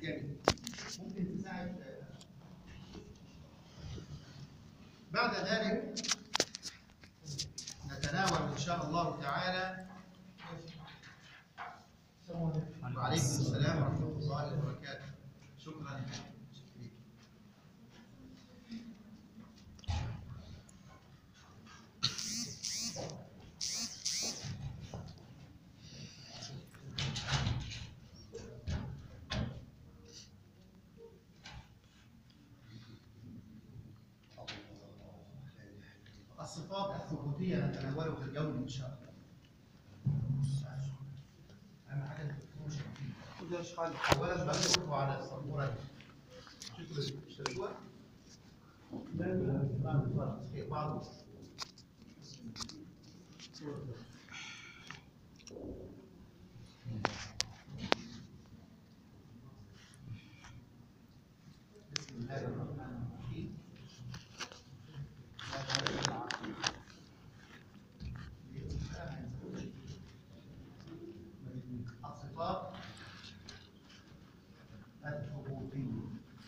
جميل ممكن تساعد بعد ذلك نتناول ان شاء الله تعالى وعليكم السلام ورحمه الله وبركاته شكرا الصفات الثبوتية نتناولها اليوم إن شاء الله. أهم حاجة ما تكونوش أولا بقول على السبورة دي. شوفوا اشتركوها؟ في بعض بسم الله الرحمن الرحيم الصفات الثبوتية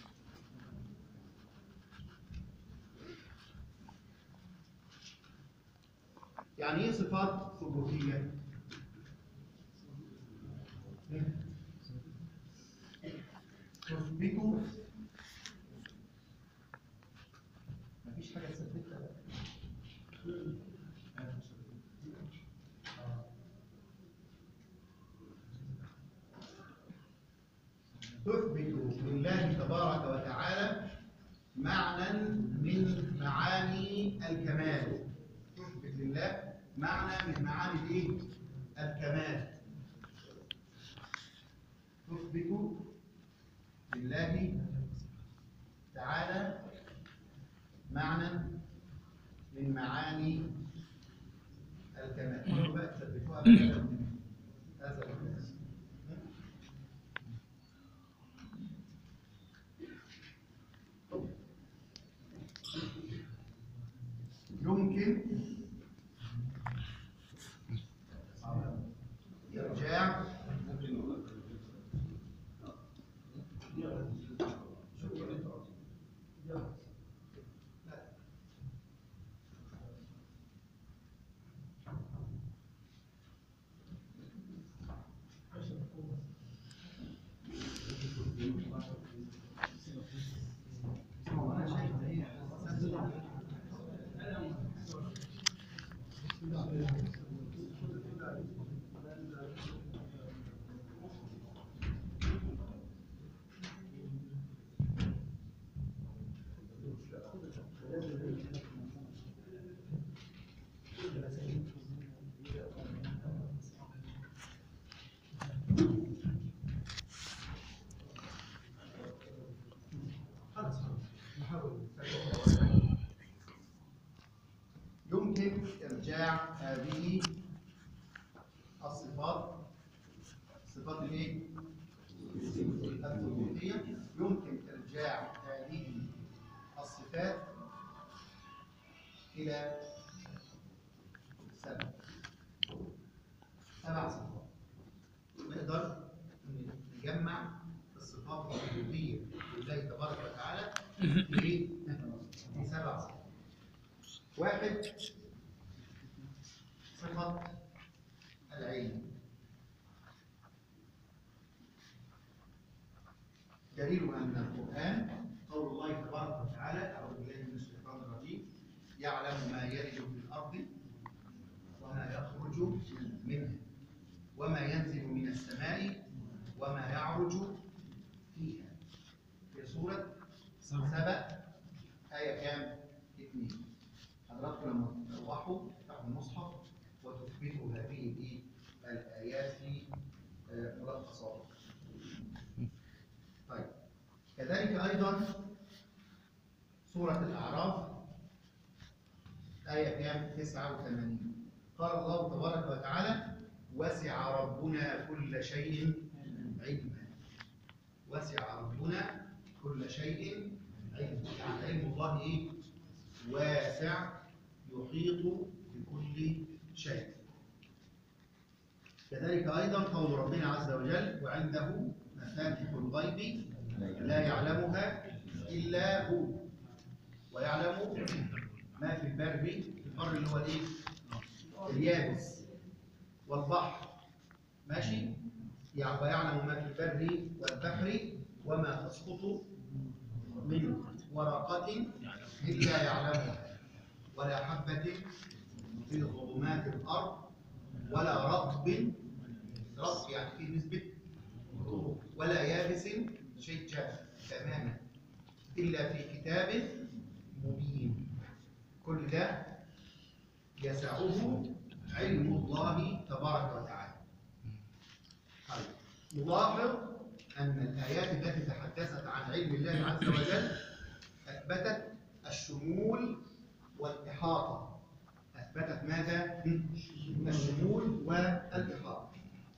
يعني ايه صفات ثبوتية؟ تثبت مفيش حاجة تثبتها بقى. تثبت لله تبارك وتعالى معنى من معاني الكمال تثبت لله معنى من معاني الايه الكمال تثبت لله تعالى معنى من معاني الكمال قولوا بقى تثبتوها بهذا هذا الاسم يمكن إرجاع يمكن إرجاع هذه الصفات صفات الايه؟ الثبوتية يمكن إرجاع هذه الصفات إلى سبع سبع صفات نقدر نجمع الصفات الثبوتية لله تبارك وتعالى لإيه؟ لسبع صفات واحد صفة العلم دليل أن القرآن قول الله تبارك وتعالى أعوذ بالله من الشيطان الرجيم يعلم ما يلج في الأرض وما يخرج منها وما ينزل من السماء وما يعرج فيها في سورة سبأ آية كام؟ اثنين حضراتكم لما تروحوا تفتحوا المصحف وتثبتوا هذه الايه الايات في آه، ملخصات طيب كذلك ايضا سوره الاعراف ايه كام 89 قال الله تبارك وتعالى وسع ربنا كل شيء علما وسع ربنا كل شيء علما يعني علم الله ايه واسع يحيط بكل شيء كذلك أيضا قول ربنا عز وجل وعنده مفاتح الغيب لا يعلمها إلا هو ويعلم ما في البر البر اللي هو الايه؟ اليابس والبحر ماشي؟ يع- ويعلم ما في البر والبحر وما تسقط من ورقة إلا يعلمها ولا حبة في ظلمات الأرض ولا رطب رطب يعني فيه نسبة رطوبة ولا يابس شيء جاف تماما إلا في كتاب مبين كل ده يسعه علم الله تبارك وتعالى طيب نلاحظ أن الآيات التي تحدثت عن علم الله عز وجل أثبتت الشمول والإحاطة أثبتت ماذا؟ الشمول والإحاطة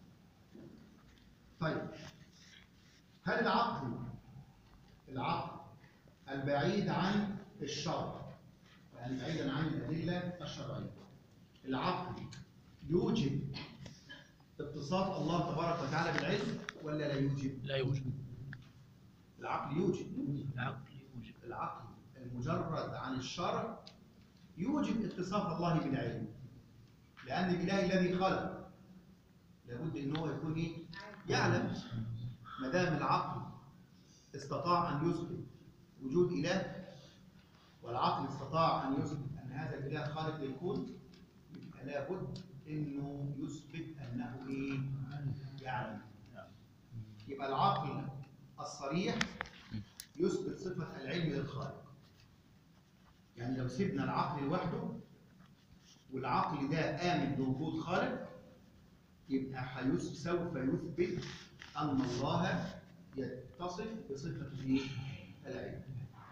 طيب هل العقل العقل البعيد عن الشرع يعني بعيدا عن الأدلة الشرعية العقل يوجب اتصاف الله تبارك وتعالى بالعلم ولا لا يوجب؟ لا يوجد العقل يوجب العقل يوجد العقل المجرد عن الشرع يوجب اتصاف الله بالعلم لأن الإله الذي خلق لابد ان هو يكون ايه؟ يعلم ما دام العقل استطاع أن يثبت وجود إله والعقل استطاع أن يثبت أن هذا الإله خالق للكون يبقى لابد إنه يثبت أنه إيه؟ يعلم يبقى العقل الصريح يثبت صفة العلم للخالق يعني لو سيبنا العقل لوحده والعقل ده آمن بوجود خالق يبقى حيث سوف يثبت أن الله يتصف بصفة إيه؟ العلم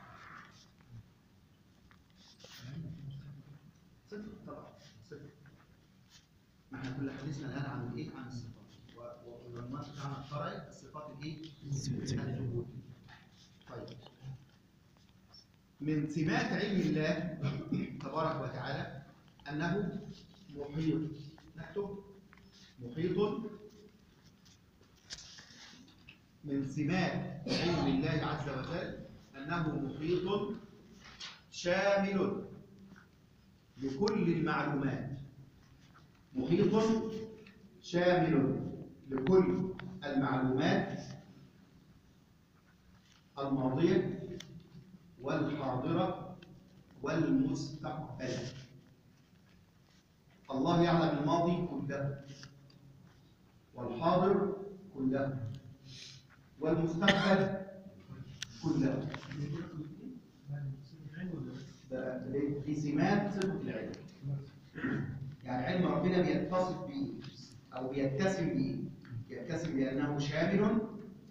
صفة طبعا صفة ما احنا كل حديثنا الآن عن الإيه؟ عن الصفات و- و- والنقاش بتاعنا الشرعي الصفات الإيه؟ الثبوت طيب من سمات علم الله تبارك وتعالى أنه محيط نكتب محيط من سمات علم الله عز وجل أنه محيط شامل لكل المعلومات محيط شامل لكل المعلومات الماضية والحاضرة والمستقبل الله يعلم الماضي كله والحاضر كله والمستقبل كله ده دي سمات صفة العلم يعني علم ربنا بيتصف بيه أو بيتسم بيه يتسم بأنه شامل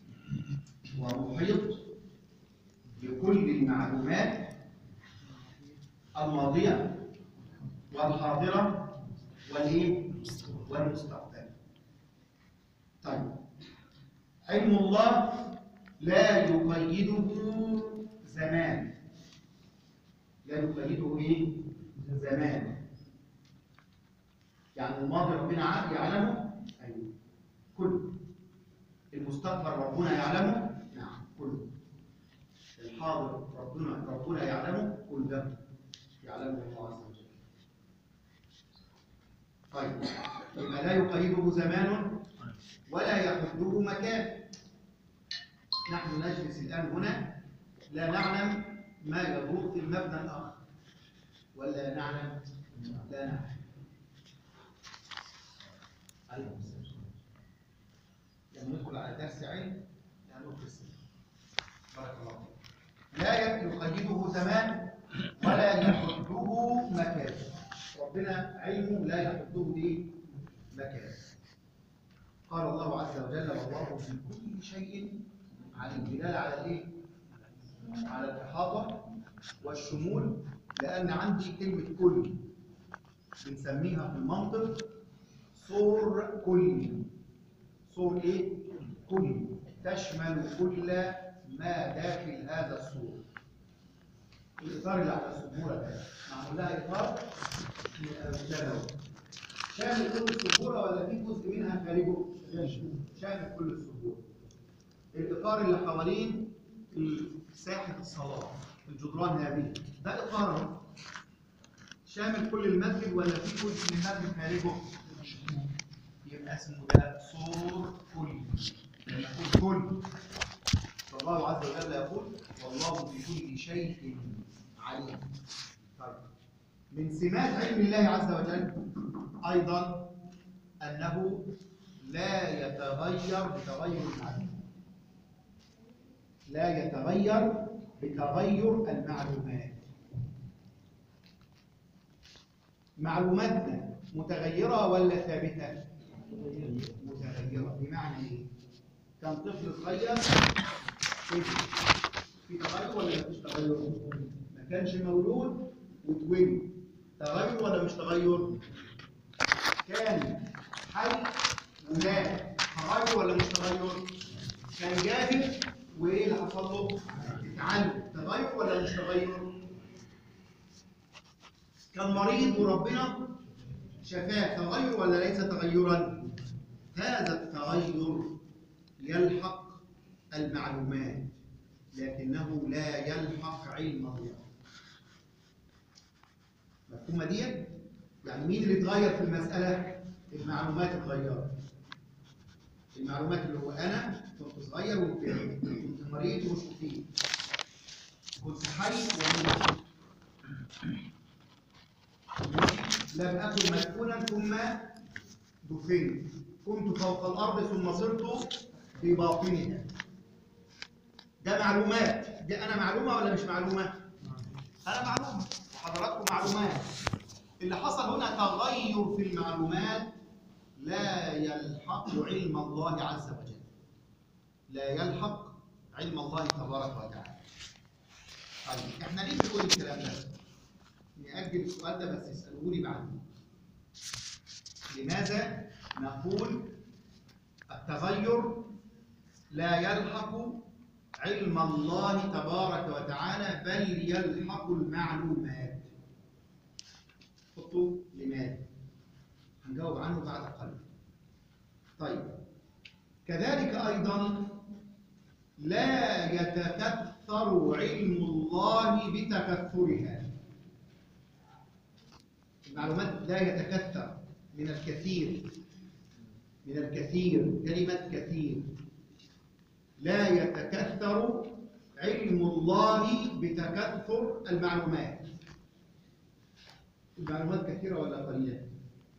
ومحيط بكل المعلومات الماضية والحاضرة والإيه؟ والمستقبل. طيب علم الله لا يقيده زمان لا يقيده إيه؟ زمان يعني الماضي ربنا عارف يعلمه أيوه كله المستقبل ربنا يعلمه نعم كله الحاضر ربنا ربنا يعلمه كله يعلمه الله عز وجل طيب يبقى لا يقيده زمان ولا يحده مكان نحن نجلس الآن هنا لا نعلم ما يدور في المبنى الآخر ولا نعلم لا نعلم عليكم السلام لما ندخل على درس علم لا ندخل السلام بارك الله فيك لا يقيده زمان ولا يحده مكان ربنا علمه لا يحده ايه مكان قال الله عز وجل والله في كل شيء عليم دلاله على الايه على الاحاطه والشمول لان عندي كلمه كل بنسميها في المنطق صور كل صور ايه كل تشمل كل ما داخل هذا الصور الاطار اللي على السبوره ده معمول لها اطار شامل شامل كل السبوره ولا في جزء منها خارجه شامل كل السبوره الايقار اللي حوالين ساحه الصلاه الجدران هذه ده ايقار اهو شامل كل المسجد ولا في جزء من المسجد خارجه يبقى اسمه ده سور كلي لما يقول كل فالله عز وجل يقول والله بكل شيء عليم طيب من سمات علم الله عز وجل ايضا انه لا يتغير بتغير المعلومات لا يتغير بتغير المعلومات معلوماتنا متغيرة ولا ثابتة؟ متغيرة بمعنى ايه؟ كان طفل صغير طفل. في تغير ولا مفيش تغير؟ ما كانش مولود واتولد تغير ولا مش تغير؟ كان حي ومات تغير ولا مش تغير؟ كان جاهل وايه اللي حصل له؟ اتعلم تغير ولا مش تغير؟ كان مريض وربنا شفاه تغير ولا ليس تغيرا؟ هذا التغير يلحق المعلومات لكنه لا يلحق علم الله مفهومه دي يعني مين اللي اتغير في المساله المعلومات اتغيرت المعلومات اللي هو انا كنت صغير وكبرت كنت مريض وشفيت كنت حي وميت لم اكن مدفونا ثم دفنت كنت فوق الارض ثم صرت في باطنها ده معلومات دي انا معلومه ولا مش معلومه انا معلومه وحضراتكم معلومات اللي حصل هنا تغير في المعلومات لا يلحق علم الله عز وجل لا يلحق علم الله تبارك وتعالى طيب احنا ليه بنقول الكلام ده نأجل السؤال ده بس اسألوه لي بعدين لماذا نقول التغير لا يلحق علم الله تبارك وتعالى بل يلحق المعلومات حطوا لماذا هنجاوب عنه بعد قليل طيب كذلك ايضا لا يتكثر علم الله بتكثرها المعلومات لا يتكثر من الكثير من الكثير كلمة كثير لا يتكثر علم الله بتكثر المعلومات المعلومات كثيرة ولا قليلة؟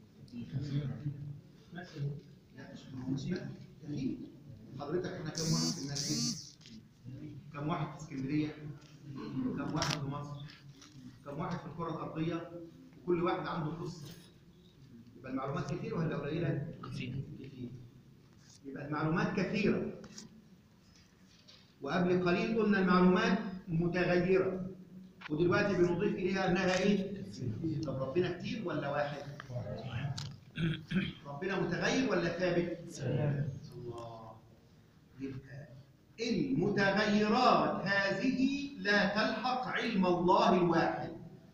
لا مش كثير حضرتك احنا كم واحد في المسجد؟ كم واحد في اسكندرية؟ كم واحد في مصر؟ كم واحد في الكرة الأرضية؟ وكل واحد عنده قصة يبقى المعلومات كثيرة ولا قليلة؟ كثير يبقى المعلومات كثيرة وقبل قليل قلنا المعلومات متغيرة ودلوقتي بنضيف إليها أنها إيه؟ طب ربنا كتير ولا واحد؟ ربنا متغير ولا ثابت؟ الله يبقى المتغيرات هذه لا تلحق علم الله الواحد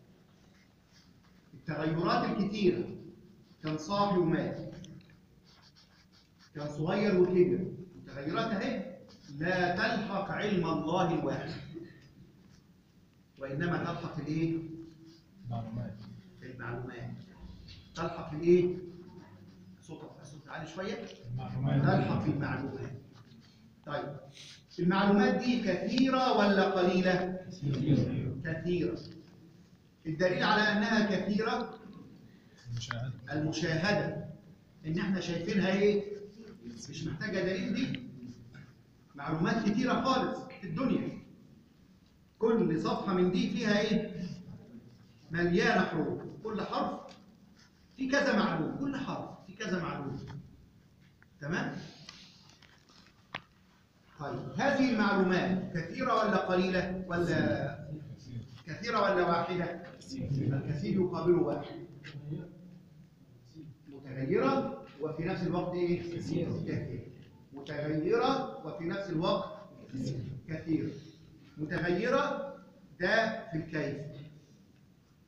التغيرات الكثيرة كان صاحي ومات كان صغير وكبر التغيرات اهي لا تلحق علم الله الواحد وإنما تلحق الايه؟ معلومات المعلومات تلحق الايه؟ صوتك صوت عالي شوية المعلومات تلحق المعلومات طيب المعلومات دي كثيرة ولا قليلة؟ كثيرة الدليل على أنها كثيرة المشاهدة المشاهدة إن إحنا شايفينها إيه؟ مش محتاجة دليل دي معلومات كتيرة خالص في الدنيا كل صفحة من دي فيها إيه؟ مليانة حروف كل حرف في كذا معلوم كل حرف في كذا معلوم تمام؟ طيب هذه المعلومات كثيرة ولا قليلة ولا كثيرة ولا واحدة؟ الكثير يقابل واحد متغيرة وفي نفس الوقت ايه؟ كثير متغيرة وفي نفس الوقت كثير متغيرة ده في الكيف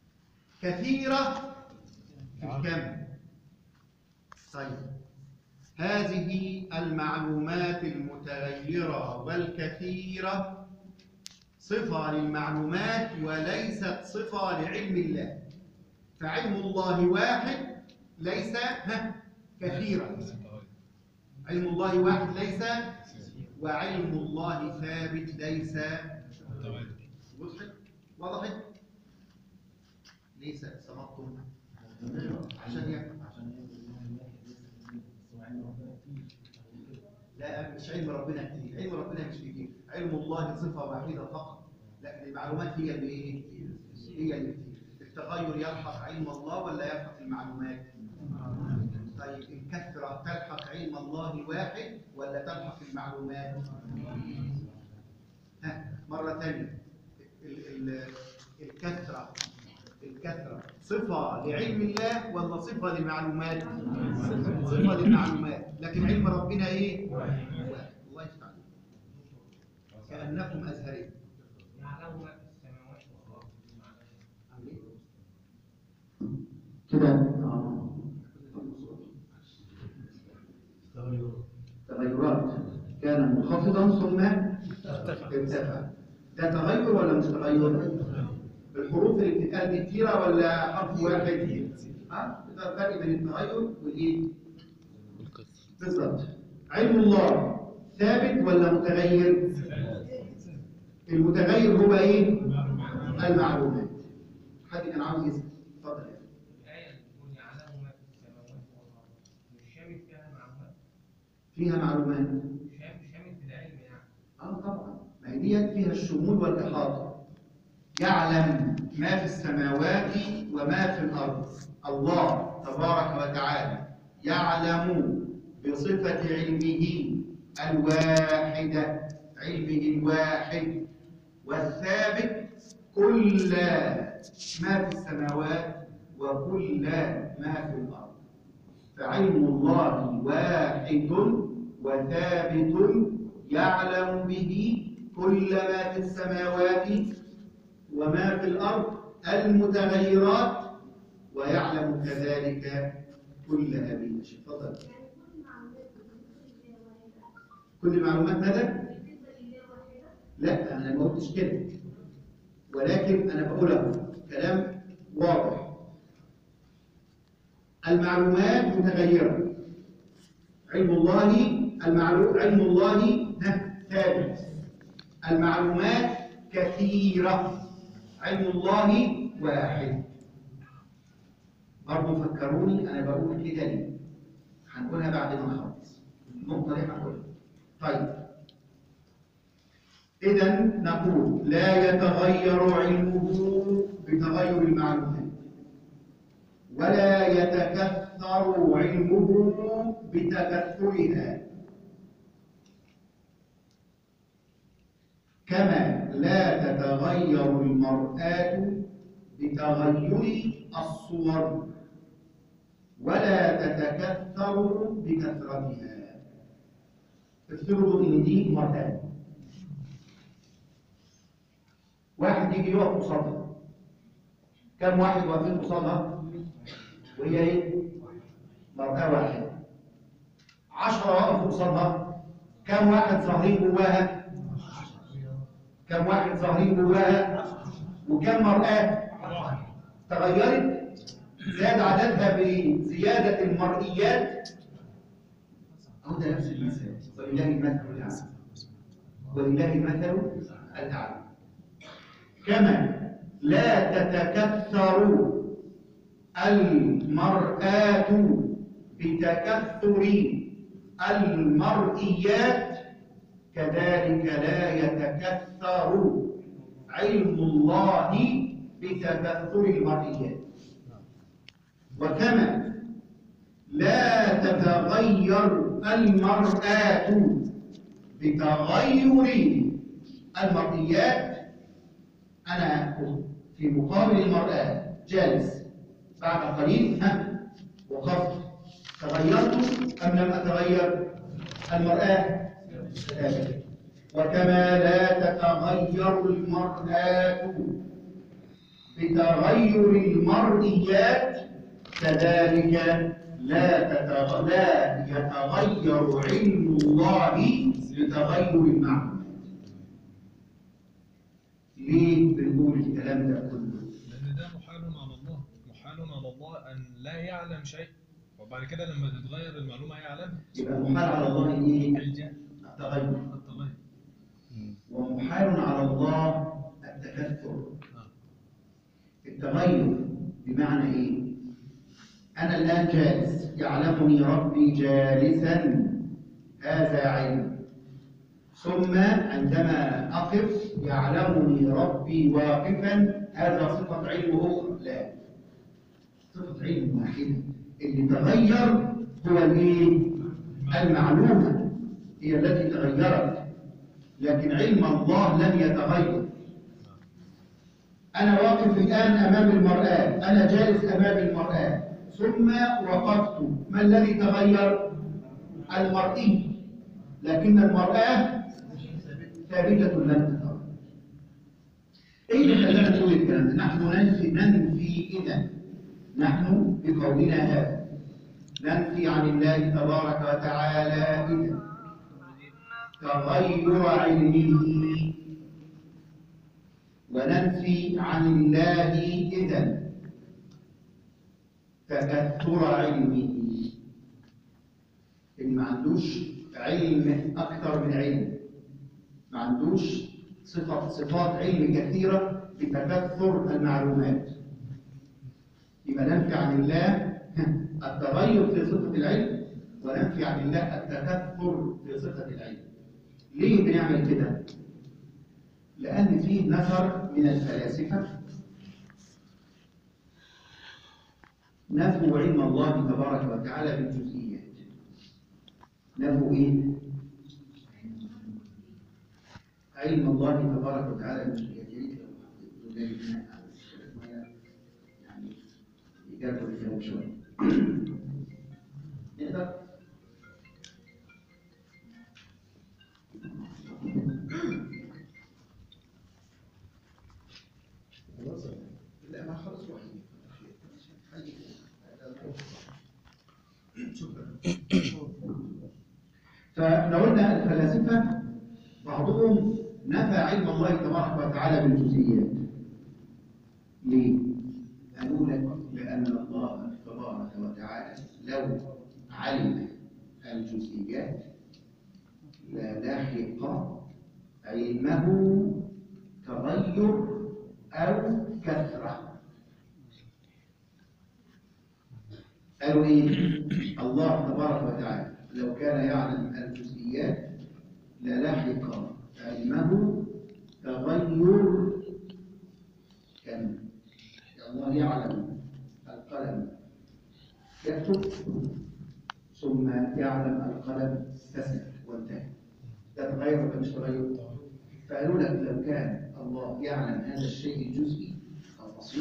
كثيرة في الكم طيب هذه المعلومات المتغيرة والكثيرة صفة للمعلومات وليست صفة لعلم الله فعلم الله واحد ليس ها، كثيرا علم الله واحد ليس وعلم الله ثابت ليس وضحت وضحت ليس سبقتم عشان يفهم لا مش علم ربنا كتير علم ربنا مش كتير علم الله صفة واحدة فقط لكن المعلومات هي اللي ايه هي اللي كتير التغير يلحق علم الله ولا يلحق المعلومات طيب الكثرة تلحق علم الله واحد ولا تلحق المعلومات ها مرة ثانية ال- ال- الكثرة الكثرة صفة لعلم الله ولا صفة لمعلومات صفة للمعلومات لكن علم ربنا ايه واحد الله يفتح عليك. كأنكم أزهرين يعلم ما في السماوات والأرض عامل إيه؟ كده آه. تغيرات كان منخفضا ثم ارتفع ده تغير ولا مش تغير؟ الحروف اللي بتتقال دي كتيرة ولا حرف واحد؟ ها؟ ده الفرق بين التغير والايه؟ بالظبط علم الله ثابت ولا متغير؟ المتغير هو ايه؟ المعلومات حد كان عاوز يسأل اتفضل يا أخي. الآية اللي بتقول يعلم ما في السماوات والأرض مش شامل فيها معلومات فيها معلومات شامل شامل في العلم يعني اه طبعا ما هي ديت فيها الشمول والاحاطه يعلم ما في السماوات وما في الارض الله تبارك وتعالى يعلم بصفه علمه الواحده علمه الواحد والثابت كل ما في السماوات وكل ما في الارض فعلم الله واحد وثابت يعلم به كل ما في السماوات وما في الأرض المتغيرات ويعلم كذلك كل هذه الأشياء تفضل كل المعلومات ماذا؟ لا أنا ما قلتش كده ولكن أنا بقولها كلام واضح المعلومات متغيرة علم الله المعلوم علم الله ها، ثابت المعلومات كثيرة علم الله واحد برضه فكروني أنا بقول كده ليه هنقولها بعد ما نخلص النقطة دي هنقولها طيب إذا نقول لا يتغير علمه بتغير المعلومات ولا يتكثر علمه بتكثرها كما لا تتغير المرآة بتغير الصور ولا تتكثر بكثرتها افترضوا ان دي مرآة واحد يجي يقف قصادها كم واحد واقفين قصادها وهي ايه مرآة واحدة عشرة وقفوا قصادها كم واحد ظاهرين جواها كم واحد ظاهرين جواها وكم مرآة تغيرت زاد عددها بزيادة المرئيات أو ده نفس المثال ولله المثل الأعلى ولله المثل الأعلى كما لا تتكثر المرآة بتكثر المرئيات كذلك لا يتكثر علم الله بتكثر المرئيات وكما لا تتغير المرآة بتغير المرئيات أنا في مقابل المرآة جالس بعد قليل ها وقفت تغيرت أم لم أتغير المرآة ثابتة وكما لا تتغير المرآة بتغير المرئيات كذلك لا تتغ... لا يتغير علم الله بتغير المعلومات ليه بنقول الكلام ده كله لأن ده محال على الله محال على الله أن لا يعلم شيء وبعد كده لما تتغير المعلومة يعلمها يبقى محال على الله ايه الجهل التغير التغير ومحال على الله التكثر نعم. التغير بمعنى ايه انا الان جالس يعلمني ربي جالسا هذا علم ثم عندما اقف يعلمني ربي واقفا هذا صفه علم اخرى لا صفه علم واحده اللي تغير هو الايه المعلومه هي التي تغيرت لكن علم الله لم يتغير أنا واقف الآن أمام المرآة أنا جالس أمام المرآة ثم وقفت ما الذي تغير؟ المرئي لكن المرآة ثابتة لم تتغير إيه اللي خلانا نقول الكلام ده؟ نحن ننفي ننفي إذا نحن بقولنا هذا ننفي عن الله تبارك وتعالى إذا تغير علمه وننفي عن الله إذا تكثر علمه اللي ما عندوش علم أكثر من علم ما عندوش صفة صفات علم كثيرة بتكثر المعلومات يبقى ننفي عن الله التغير في صفة العلم وننفي عن الله التكثر في صفة العلم ليه بنعمل كده؟ لأن فيه نفر من الفلاسفة نفوا علم الله تبارك وتعالى بالجزئيات نفوا إيه؟ علم الله تبارك وتعالى بالجزئيات يا ريت لو حطيت ذلك هنا على الشاشة يعني إجابة الكلام شوية نقدر؟ لا ما خلص وحيد فلو قلنا الفلاسفة بعضهم نفى علم الله تبارك وتعالى بالجزئيات ليه؟ قالوا لك لأن الله تبارك وتعالى لو علم الجزئيات للحق علمه تغير أو كثرة قالوا إيه؟ الله تبارك وتعالى لو كان يعلم الجزئيات للحق علمه تغير كم الله يعلم القلم يكتب ثم يعلم القلم كسر وانتهى ده تغير ولا مش تغير؟ فقالوا لك لو كان الله يعلم هذا الشيء الجزئي البسيط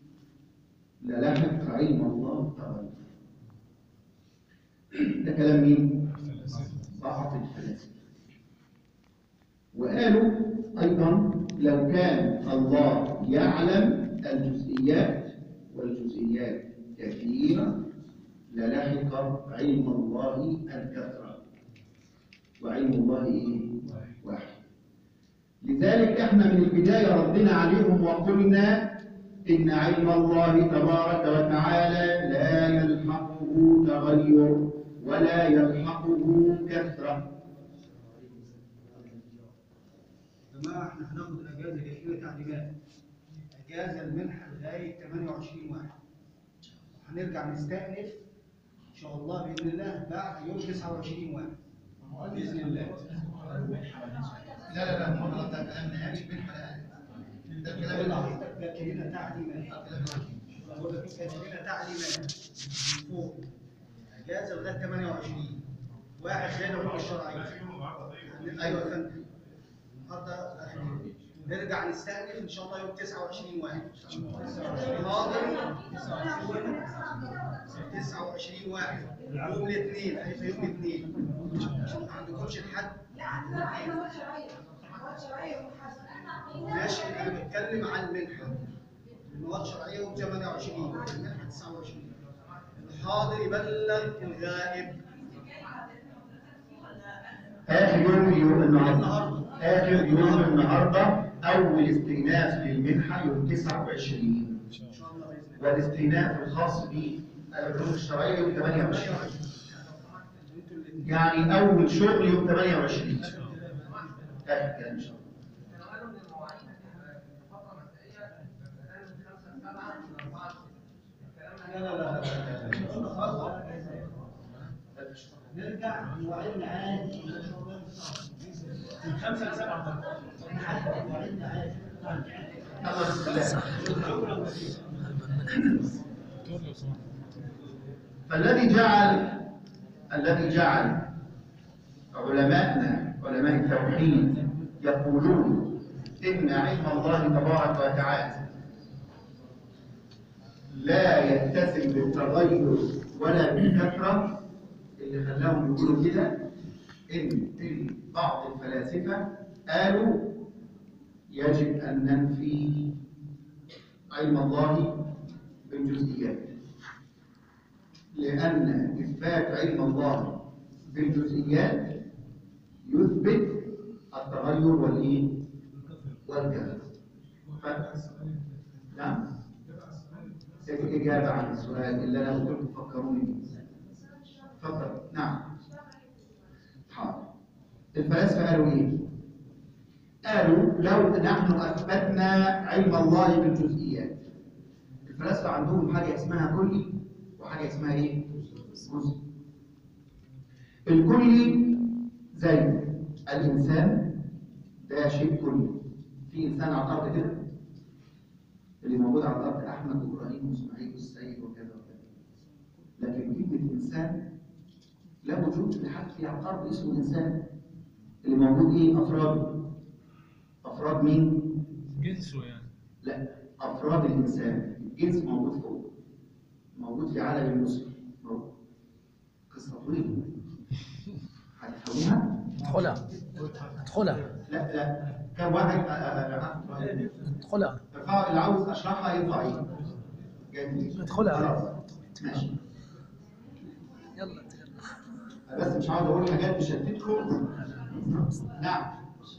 للحق علم الله تغير ده كلام مين؟ بعض الفلاسفه وقالوا ايضا لو كان الله يعلم الجزئيات والجزئيات كثيره للحق علم الله الكثره وعلم الله ايه؟ واحد لذلك احنا من البداية ردنا عليهم وقلنا إن علم الله تبارك وتعالى لا يلحقه تغير ولا يلحقه كثرة جماعة احنا هناخد الاجازة اللي فيها تعليمات اجازة المنحة لغاية 28 واحد هنرجع نستأنف ان شاء الله بإذن الله بعد يوم 29 واحد بإذن الله لا لا لا المفروض ده كلام نهائي بالحلقات ده كلام العظيم جات لنا تعليمات بقول لك جات لنا تعليمات من فوق اجازة لغاية 28 واحد غير الحكم الشرعي ايوه يا فندم النهارده احنا نرجع نستأنف ان شاء الله يوم 29 واحد حاضر 29 واحد يوم الاثنين هيبقى يوم الاثنين عشان ما عندكمش الحد ماشي انا بتكلم عن المنحه المواد الشرعيه يوم 28 المنحه 29 الحاضر يبلغ الغائب آخر يوم يوم النهارده آخر يوم النهارده أول استئناف للمنحة يوم 29 ان شاء الله باذن الله والاستئناف الخاص بالعلوم الشرعية يوم 28 انتوا الاثنين يعني أول شغل يوم 28 آخر كلام إن شاء الله كانوا قالوا ان المواعيد هتبقى فتره مسائيه بدل من 5 ل 7 ل 4 الكلام لا لا لا لا خلاص. نرجع مواعيدنا عادي من خمسة لسبعة مواعيدنا عادي الله بسم الله دكتور لو سمحت فالذي جعل الذي جعل علماءنا علماء التوحيد يقولون إن علم الله تبارك وتعالى لا يتسم بالتغير ولا بالكثرة اللي خلاهم يقولوا كده إن إن بعض الفلاسفة قالوا يجب أن ننفي علم الله بالجزئيات لأن إثبات علم الله بالجزئيات يثبت التغير والإيه؟ والكثرة. ف- نعم؟ الإجابة عن السؤال اللي أنا قلت لكم فكروني بيه. تفضل نعم حاضر الفلاسفة قالوا إيه؟ قالوا لو نحن أثبتنا علم الله بالجزئيات الفلاسفة عندهم حاجة اسمها كلي وحاجة اسمها إيه؟ جزء الكلي زي الإنسان ده شيء كلي في إنسان على الأرض كده اللي موجود على الأرض أحمد وإبراهيم وإسماعيل والسيد وكذا وكذا لكن كلمة إنسان لا وجود لحد في على الأرض اسمه إنسان اللي موجود إيه أفراد أفراد مين؟ جنسه يعني لا أفراد الإنسان الجنس موجود فوق موجود في عالم المسلم موجود قصة طويلة هتفهموها؟ ادخلها ادخلها لا لا كم واحد آه، آه، آه، ادخلها ارفعوا اللي عاوز اشرحها يرفع ايده جميل ادخلها. خلاص ماشي يلا أنا بس مش عاوز اقول حاجات تشتتكم نعم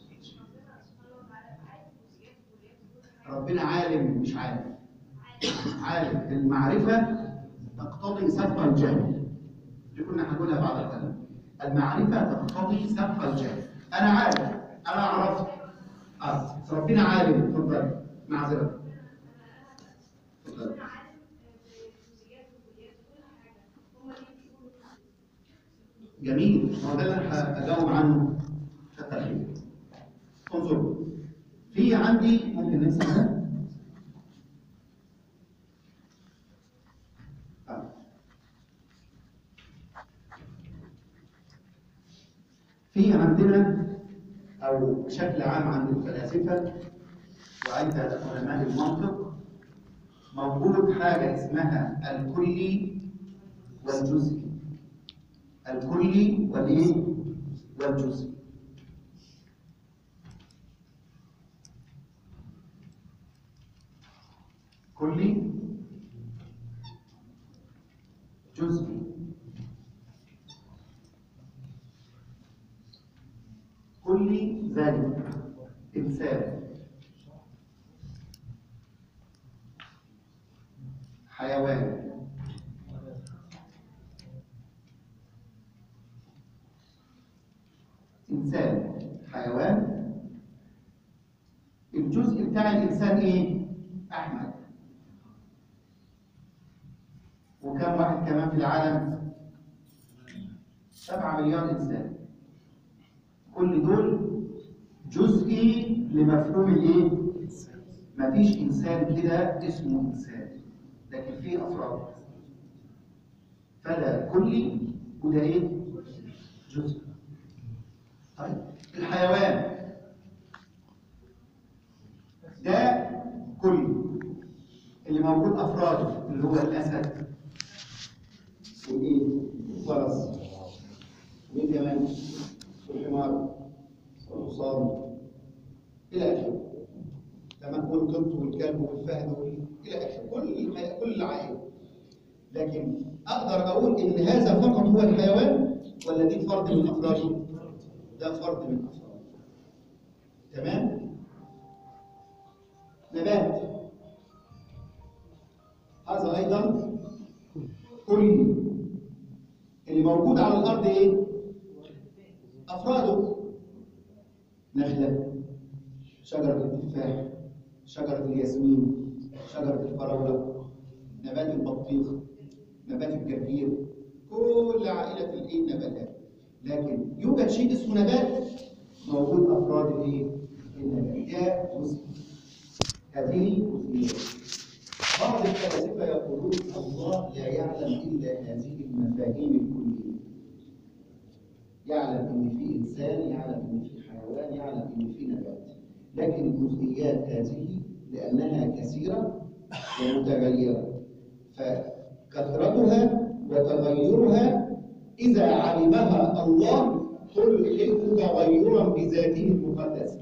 ربنا عالم مش عالم عالم المعرفة تقتضي سبق الجهل دي كنا هنقولها بعد الكلام المعرفة تقتضي سبق الجهل أنا عارف أنا عرفت آه. ربنا عالم اتفضل معذرة اتفضل جميل هو ده اللي انا هجاوب عنه في التأخير انظروا في عندي ممكن نمسح ده آه. في عندنا او بشكل عام عند الفلاسفه وعند علماء المنطق موجود حاجه اسمها الكلي والجزئي الكلي والايه والجزئي كلي جزئي كلي زي انسان حيوان إنسان حيوان الجزء بتاع الإنسان إيه؟ أحمد وكم واحد كمان في العالم؟ سبعة مليار إنسان كل دول جزئي لمفهوم الإيه؟ مفيش إنسان كده اسمه إنسان لكن فيه أفراد فده كلي وده إيه؟ جزء طيب الحيوان ده كل اللي موجود افراده اللي هو الاسد والايه والفرس مين كمان والحمار والحصان الى اخره تمام والقط والكلب والفهد وال... الى اخره كل الحي... كل العائله لكن اقدر اقول ان هذا فقط هو الحيوان ولا دي فرد من افراده ده فرد من افراده تمام نبات هذا ايضا كل اللي موجود على الارض ايه افراده نخله شجره التفاح شجره الياسمين شجره الفراوله نبات البطيخ نبات الجرجير كل عائله الايه النباتات لكن يوجد شيء اسمه نبات موجود افراد الايه النبات ده جزء هذه جزئيه بعض الفلاسفه يقولون الله لا يعلم الا هذه المفاهيم الكليه يعلم ان في انسان يعلم ان في حيوان يعلم ان في نبات لكن الجزئيات هذه لانها كثيره ومتغيره فكثرتها وتغيرها اذا علمها الله تلحق تغيرا بذاته المقدسه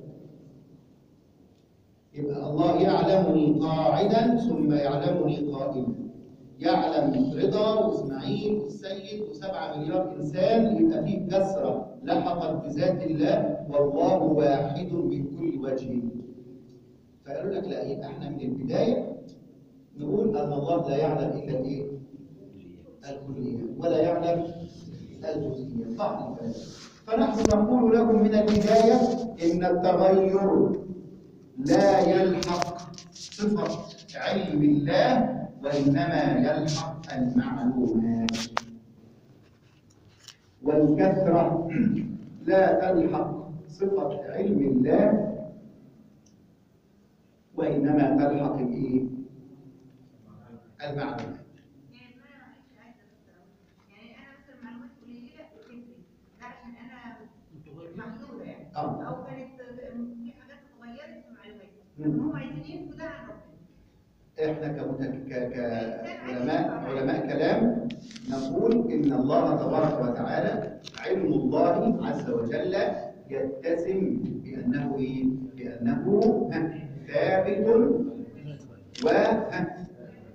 يبقى الله يعلمني قاعدا ثم يعلمني قائما يعلم رضا واسماعيل والسيد وسبعة مليار انسان يبقى فيه كسره لحقت بذات الله والله واحد من كل وجه فقالوا لك لا يبقى احنا من البدايه نقول ان الله لا يعلم الا الايه؟ الكليه ولا يعلم الجزئيه بعض الفلاسفه فنحن نقول لكم من البدايه ان التغير لا يلحق صفة علم الله وإنما يلحق المعلومات والكثرة لا تلحق صفة علم الله وإنما تلحق الإيه؟ المعلومات يعني ما انا مش عايزه بس يعني انا مثلا معلومات قليله وتفرق ده عشان انا محدوده يعني آه. او كانت في حاجات اتغيرت في معلوماتي مم. هم عايزين ينفوا ده عن ربنا احنا كمتك... ك... كعلماء علماء كلام نقول ان الله تبارك وتعالى علم الله عز وجل يتسم بانه ايه؟ بانه ها، ثابت و ها،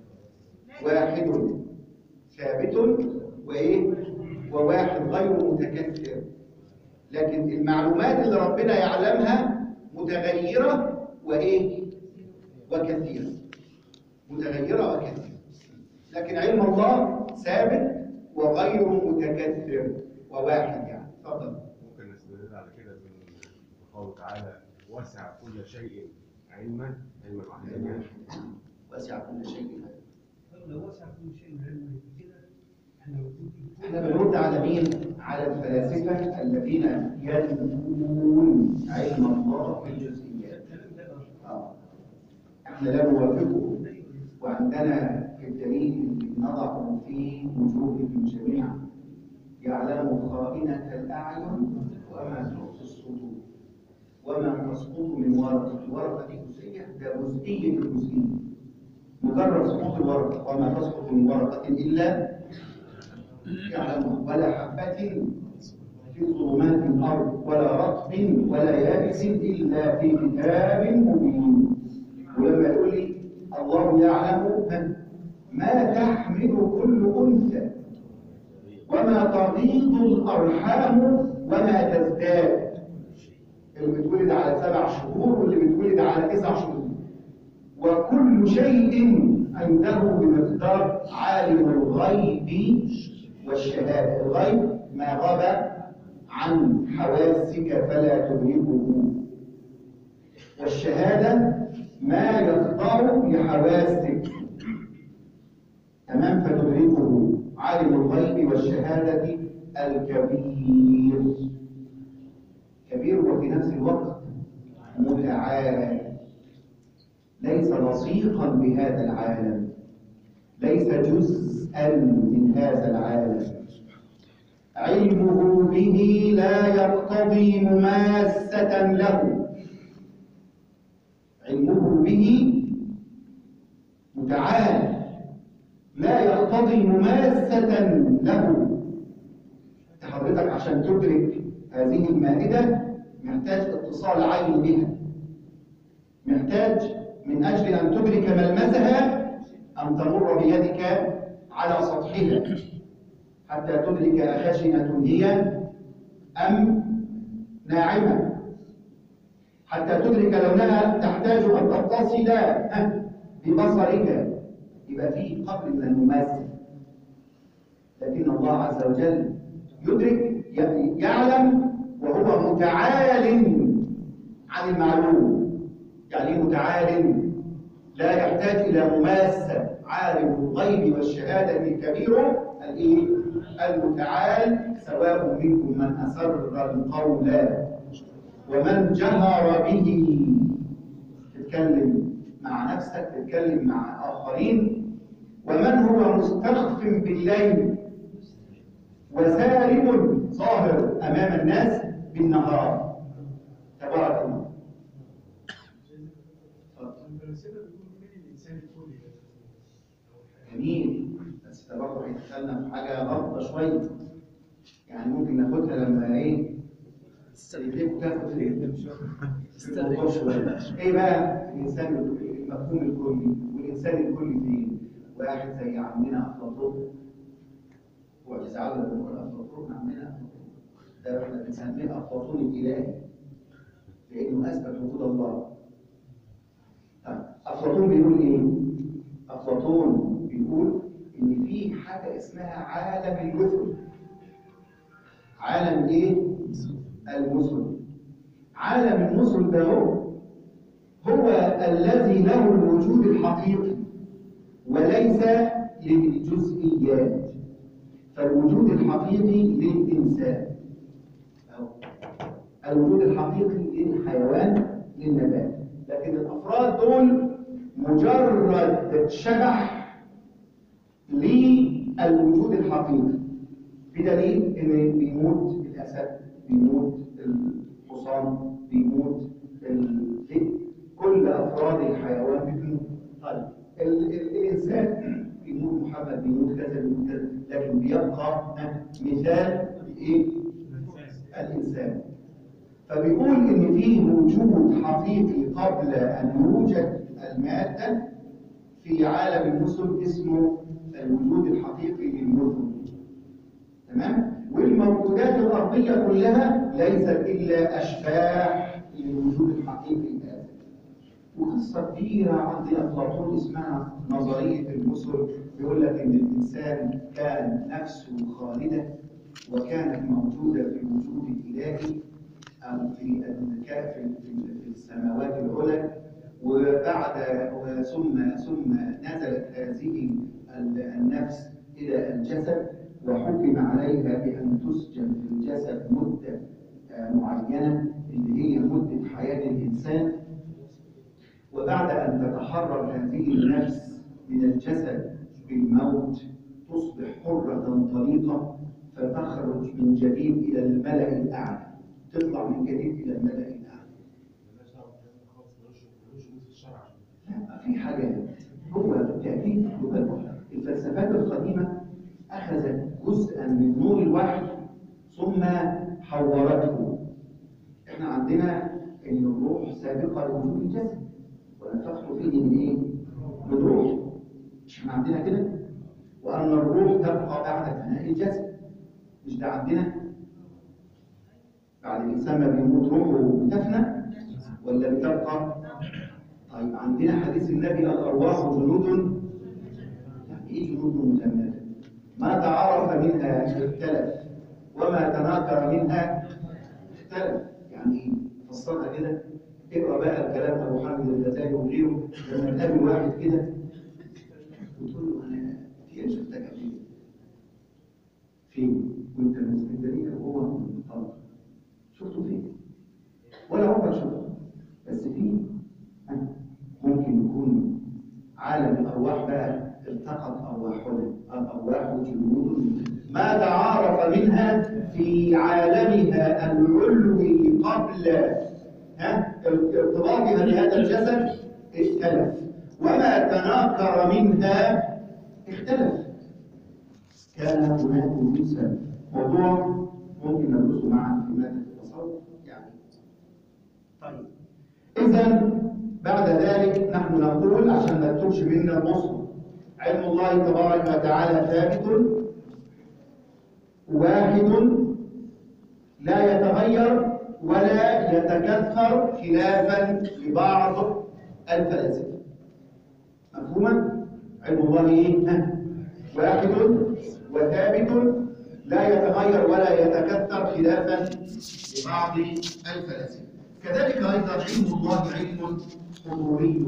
واحد ثابت وايه؟ وواحد غير متكثر لكن المعلومات اللي ربنا يعلمها متغيرة وايه؟ وكثيرة متغيرة وكثيرة لكن علم الله ثابت وغير متكثر وواحد يعني اتفضل ممكن نستدل على كده من قوله تعالى وسع كل شيء علما علما واحدا يعني وسع كل شيء لو وسع كل شيء علم كده احنا احنا بنرد على مين؟ على الفلاسفة الذين ينفون علم الله في الجزئيات آه. احنا لا نوافقه وعندنا في الدليل اللي نضعه في وجوههم جميعا يعلم خائنة الأعين وما تخفي الصدور وما تسقط من ورقة الورقة دي جزئية ده جزئية الجزئية مجرد سقوط الورقة وما تسقط من ورقة إلا يعلمها ولا حبة في ظلمات الأرض ولا رطب ولا يابس إلا في كتاب مبين ولما يقول لي الله يعلم ما تحمل كل أنثى وما تغيض الأرحام وما تزداد اللي بتولد على سبع شهور واللي بتولد على تسع شهور وكل شيء عنده بمقدار عالم الغيب والشهادة الغيب ما غاب عن حواسك فلا تدركه والشهادة ما يخضع لحواسك تمام فتدركه عالم الغيب والشهادة الكبير كبير وفي نفس الوقت متعالى ليس لصيقا بهذا العالم ليس جزءا من هذا العالم علمه به لا يقتضي مماسة له علمه به متعال لا يقتضي مماسة له أنت حضرتك عشان تدرك هذه المائدة محتاج اتصال عين بها محتاج من أجل أن تدرك ملمسها أن تمر بيدك على سطحها حتى تدرك أخشنة هي أم ناعمة حتى تدرك لونها تحتاج أن تتصل ها، ببصرك يبقى في قدر من المماثل لكن الله عز وجل يدرك ي- يعلم وهو متعال عن المعلوم يعني إيه متعال لا يحتاج إلى مماسة عالم الغيب والشهادة الكبير الإيه؟ المتعال سواء منكم من أسر القول ومن جهر به تتكلم مع نفسك تتكلم مع آخرين ومن هو مستخف بالليل وسارب ظاهر أمام الناس بالنهار تبارك الله جميل بس ده برضه هيدخلنا في حاجة غلطة شوية يعني ممكن ناخدها لما ايه يديك تاخد في الموضوع شوية ايه بقى الانسان المفهوم الكلي والانسان الكلي فين؟ واحد زي عمنا افلاطون هو بيزعل لما نقول افلاطون عمنا افلاطون ده احنا بنسميه افلاطون الالهي لانه اثبت وجود الله طيب افلاطون بيقول ايه؟ افلاطون بيقول ان في حاجه اسمها عالم المثل عالم ايه؟ المثل عالم المثل ده هو هو الذي له الوجود الحقيقي وليس للجزئيات فالوجود الحقيقي للإنسان أو الوجود الحقيقي للحيوان للنبات لكن الأفراد دول مجرد شبح للوجود الحقيقي بدليل ان بيموت الاسد بيموت الحصان بيموت الذئب كل افراد الحيوان بتموت طيب ال ال الانسان بيموت محمد بيموت كذا بيموت كذا لكن بيبقى مثال ايه الانسان فبيقول ان فيه وجود حقيقي قبل ان يوجد الماده في عالم المثل اسمه الوجود الحقيقي للمثل تمام والموجودات الارضيه كلها ليست الا اشباح للوجود الحقيقي هذا وقصه كبيره عند افلاطون اسمها نظريه المثل بيقول لك ان الانسان كان نفسه خالده وكانت موجوده في الوجود الالهي او في الكهف في السماوات العلى وبعد ثم ثم نزلت هذه النفس الى الجسد وحكم عليها بأن تسجن في الجسد مدة آه، معينة اللي هي مدة حياة الإنسان وبعد أن تتحرر هذه النفس من الجسد بالموت تصبح حرة طليقة فتخرج من جديد إلى الملأ الأعلى تطلع من جديد إلى الملأ الأعلى لا في حاجات هو بالتأكيد هو الفلسفات القديمة أخذت جزءا من نور الوحي ثم حورته احنا عندنا ان الروح سابقة لوجود الجسد ونفخت فيه من ايه؟ من روح مش احنا عندنا كده؟ وأن الروح تبقى بعد فناء الجسد مش ده عندنا؟ بعد الإنسان ما بيموت روحه بتفنى ولا بتبقى؟ طيب عندنا حديث النبي الأرواح جنود يعني إيه جنود مجندة؟ ما تعارف منها اختلف وما تناكر منها اختلف يعني ايه فصلها كده اقرا بقى الكلام ابو حامد الغزالي وغيره لما تقابل واحد كده وتقول له انا في شفتك قبل فين وانت من اسكندريه وهو من طنطا شفته فين ولا عمرك شفته بس في ها، ممكن يكون عالم الارواح بقى التقت أرواحنا الأرواح جنود ما تعارف منها في عالمها العلوي قبل ها ارتباطها بهذا الجسد اختلف وما تناكر منها اختلف كان هناك موسى موضوع ممكن ندرسه معا في مادة التصوف يعني طيب إذا بعد ذلك نحن نقول عشان ما تتوبش منا المصر علم الله تبارك وتعالى ثابت واحد لا يتغير ولا يتكثر خلافا لبعض الفلاسفه مفهوما علم الله ايه ها؟ واحد وثابت لا يتغير ولا يتكثر خلافا لبعض الفلاسفه كذلك ايضا علم الله علم حضوري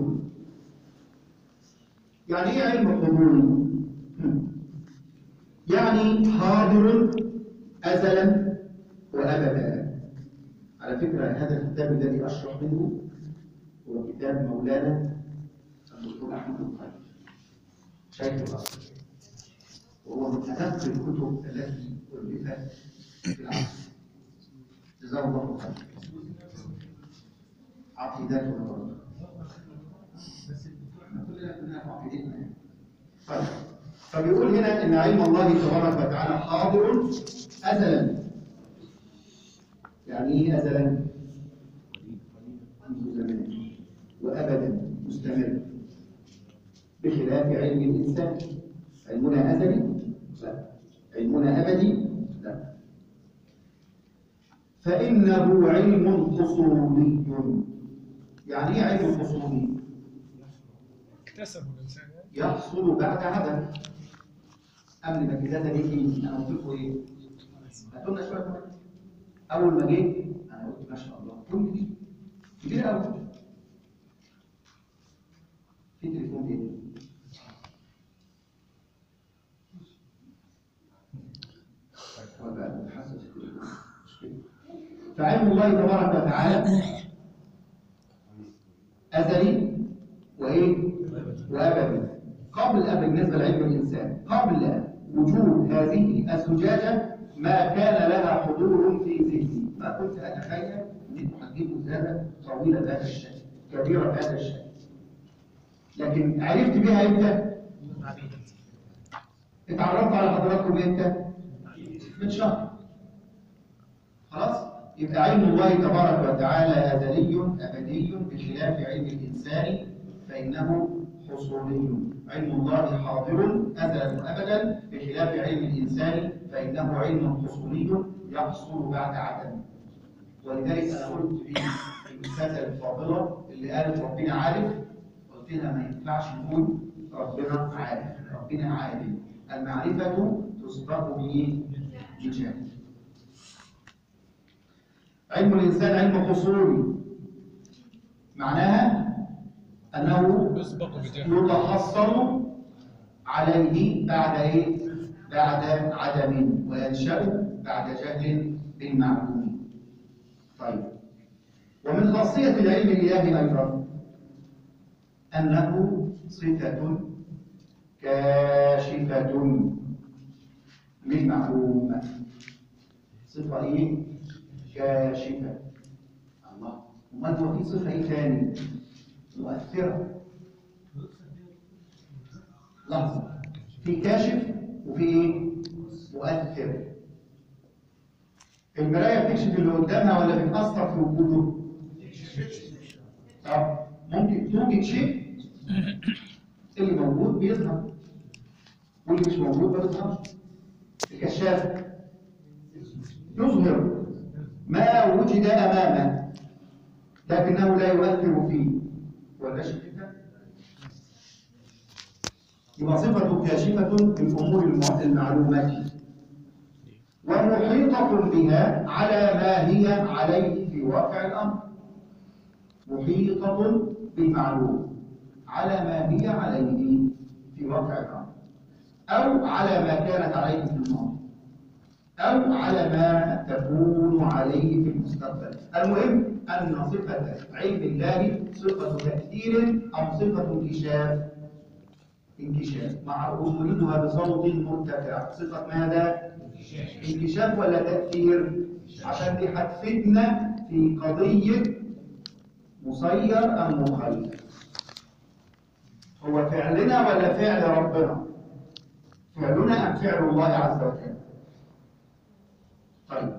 يعني ايه علم حضوري هم. يعني حاضر ازلا وابدا على فكره هذا الكتاب الذي اشرح منه هو كتاب مولانا الدكتور احمد القيم شيخ الازهر وهو من ادق الكتب التي الفت في العصر جزاه الله خيرا عقيدات ونظرات احنا كلنا كنا عقيدتنا يعني. طيب فبيقول هنا ان علم الله تبارك وتعالى حاضر ازلا يعني ايه ازلا منذ زمان وابدا مستمر بخلاف علم الانسان علمنا ازلي لا علمنا ابدي لا فانه علم خصومي يعني ايه علم خصومي اكتسبه الانسان يعني يحصل بعد عدم قبل ما الجزازه دي تيجي انا قلت لكم ايه؟ هاتوا لنا شويه كمان اول ما جه انا قلت ما شاء الله كل دي كبير قوي في تليفون تاني هو بقى متحسس في التليفون. مش كده؟ فعلم الله تبارك وتعالى ازلي وايه؟ وابدي قبل بالنسبه لعلم الانسان قبل وجود هذه الزجاجه ما كان لها حضور في ذهني ما كنت اتخيل ان تحدد زاده طويله بهذا الشكل كبيره بهذا الشكل لكن عرفت بها امتى؟ اتعرفت على حضراتكم امتى؟ من شهر خلاص؟ يبقى علم الله تبارك وتعالى أزلي أبدي بخلاف علم الإنسان فإنه حصولي علم الله حاضر أزلا وأبدا بخلاف علم الإنسان فإنه علم حصولي يحصل بعد عدم ولذلك أنا قلت في الأستاذة الفاضلة اللي قالت ربنا عارف قلت لها ما ينفعش نقول ربنا عارف ربنا عالم المعرفة تسبق بإيه؟ بجهل علم الإنسان علم حصولي معناها أنه يسبق بجهل يتحصل عليه بعد إيه؟ بعد عدم وينشأ بعد جهل بالمعلوم طيب ومن خاصية العلم الإلهي أيضا أنه صفة كاشفة للمعلوم صفة إيه؟ كاشفة الله أمال هو في صفة إيه تاني؟ مؤثرة لحظة في كاشف وفي إيه؟ مؤثر المراية بتكشف اللي قدامها ولا بتأثر في وجوده؟ طب ممكن توجد شيء اللي موجود بيظهر واللي مش موجود ما بيظهرش الكشاف يظهر ما وجد امامه لكنه لا يؤثر فيه ولا شيء كده يبقى صفة كاشفة للأمور المع- المعلومات ومحيطة بها على ما هي عليه في واقع الأمر محيطة بالمعلوم على ما هي عليه في واقع الأمر أو على ما كانت عليه في الماضي أو على ما تكون عليه في المستقبل المهم أن صفة علم الله صفة تأثير أو صفة انكشاف انكشاف مع نريدها بصوت مرتفع صفة ماذا؟ انكشاف ولا تأثير؟ عشان دي هتفيدنا في قضية مسير أم مخير هو فعلنا ولا فعل ربنا؟ فعلنا أم فعل الله عز وجل؟ طيب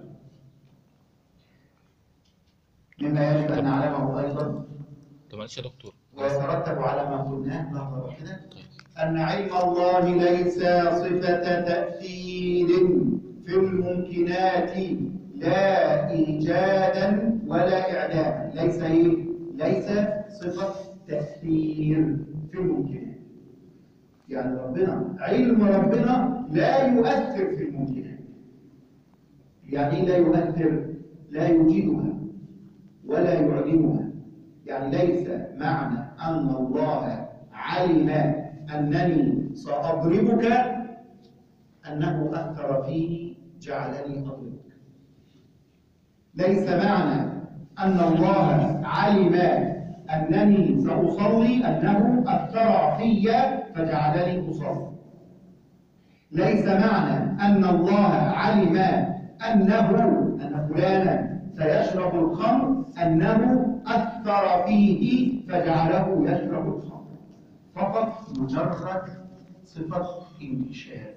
مما يجب أن نعلمه أيضا طب معلش يا دكتور ويترتب على ما قلناه لحظة واحدة أن علم الله ليس صفة تأثير في الممكنات لا إيجادا ولا إعدادا ليس إيه؟ ليس صفة تأثير في الممكنات يعني ربنا علم ربنا لا يؤثر في الممكنات يعني إيه لا يؤثر لا يوجدها ولا يعلمها يعني ليس معنى أن الله علم أنني سأضربك أنه أثر فيه جعلني أضربك ليس معنى أن الله علم أنني سأصلي أنه أثر في فجعلني أصلي ليس معنى أن الله علم أنه أن فلانا سيشرب الخمر أنه أثر فيه فجعله يشرب الخمر فقط مجرد صفة انكشاف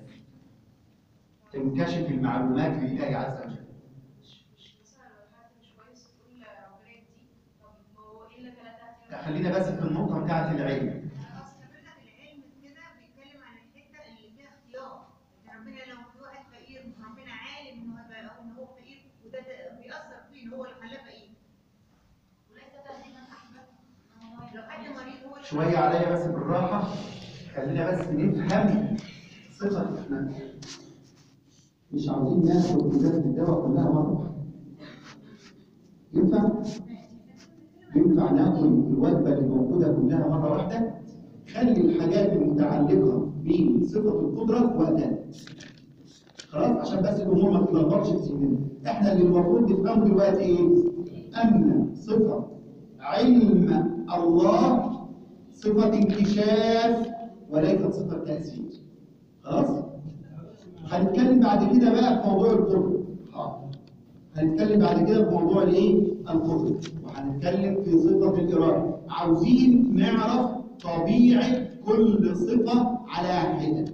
تنكشف المعلومات لله عز وجل مثلا لو حد مش كويس تقول ربنا يهديه طب هو ايه اللي ثلاثة خلينا بس في النقطة بتاعة العلم اصل حضرتك العلم كده بيتكلم عن الحته اللي فيها اختيار ان ربنا لو في واحد فقير ربنا عالم ان هو هيبقى- ان هو فقير وده ت- بيأثر فيه ان هو اللي خلاه فقير وليس تهديدا احمد لو حد مريض هو اللي شوية عليا بس بالراحة خلينا بس نفهم صفة احنا مش عاوزين ناخد كتاب الدواء كلها مرة واحدة ينفع؟ ينفع ناخد الوجبة اللي موجودة كلها مرة واحدة خلي الحاجات المتعلقة بصفة القدرة وقتها خلاص عشان بس الأمور ما تتلخبطش في سننا احنا اللي المفروض نفهمه دلوقتي ايه؟ أن صفة علم الله صفة انكشاف وليست صفة تأثير خلاص؟ هنتكلم بعد كده بقى في موضوع القدرة حاضر هنتكلم بعد كده في موضوع الايه؟ القدرة وهنتكلم في صفة الإرادة عاوزين نعرف طبيعة كل صفة على حدة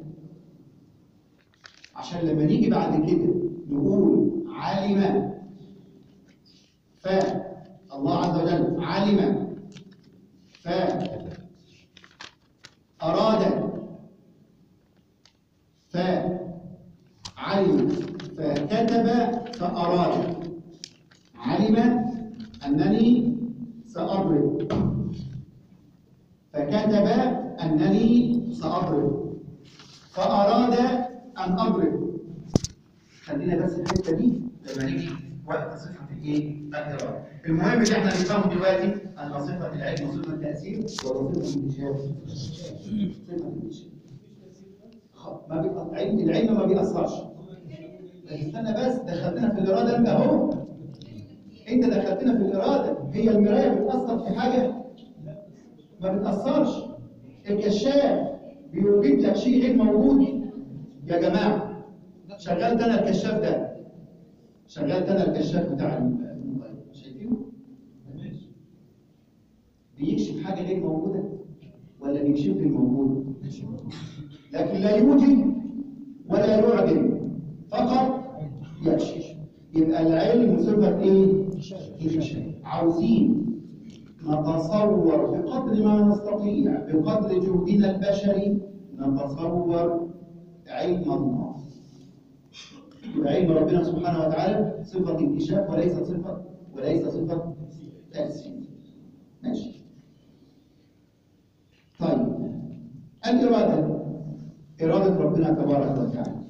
عشان لما نيجي بعد كده نقول علم ف الله عز وجل علم ف أراد فعلم فكتب فأراد علم أنني سأضرب فكتب أنني سأضرب فأراد أن أضرب خلينا بس الحتة دي لما نيجي وقت صفة الإيه؟ الإرادة المهم اللي احنا نفهمه دلوقتي أن صفة العلم وصفة التأثير وصفة الانكشاف صفة الانكشاف خ- ما بيأ- علم العلم ما بيأثرش بس استنى بس دخلتنا في الإرادة أنت أهو أنت دخلتنا في الإرادة هي المراية بتأثر في حاجة ما بتأثرش الكشاف بيوجد لك شيء غير موجود يا جماعة شغلت أنا الكشاف ده شغلت أنا الكشاف بتاع الموبايل شايفينه؟ بيكشف حاجة غير موجودة ولا بيكشف لي الموجود؟ لكن لا يوجد ولا يعدم فقط يكشف يبقى العلم صفة ايه؟ الكشف عاوزين نتصور بقدر ما نستطيع بقدر جهدنا البشري نتصور علم الله يبقى علم ربنا سبحانه وتعالى صفة انكشاف وليس صفة وليس صفة تأثير ماشي طيب الإرادة إرادة ربنا تبارك وتعالى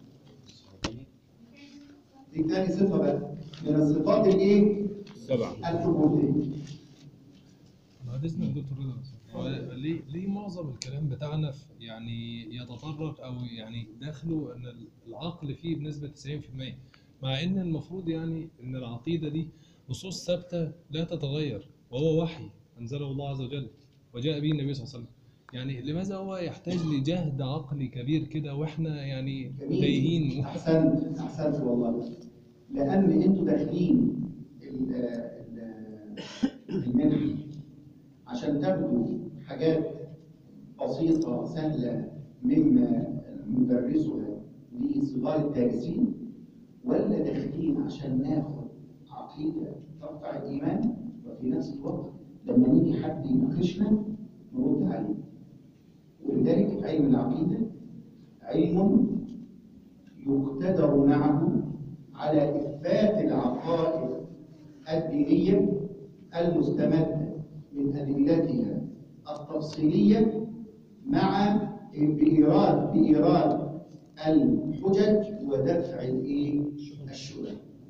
دي تاني صفة بقى من الصفات الإيه؟ سبعة الحبوبية بعد اذن الدكتور رضا بس. هو ليه ليه معظم الكلام بتاعنا في يعني يتطرق او يعني داخله ان العقل فيه بنسبه 90% مع ان المفروض يعني ان العقيده دي نصوص ثابته لا تتغير وهو وحي انزله الله عز وجل وجاء به النبي صلى الله عليه وسلم يعني لماذا هو يحتاج لجهد عقلي كبير كده واحنا يعني تايهين أحسنت أحسنت والله لأن أنتوا داخلين ال- ال- المنهج عشان تاخدوا حاجات بسيطة سهلة مما ندرسها لصغار الدارسين ولا داخلين عشان ناخد عقيدة ترفع الإيمان وفي نفس الوقت لما نيجي حد يناقشنا نرد عليه ولذلك علم العقيدة علم يقتدر معه على إثبات العقائد الدينية المستمدة من أدلتها التفصيلية مع بإيراد بإيراد الحجج ودفع الإيه؟ الشبه.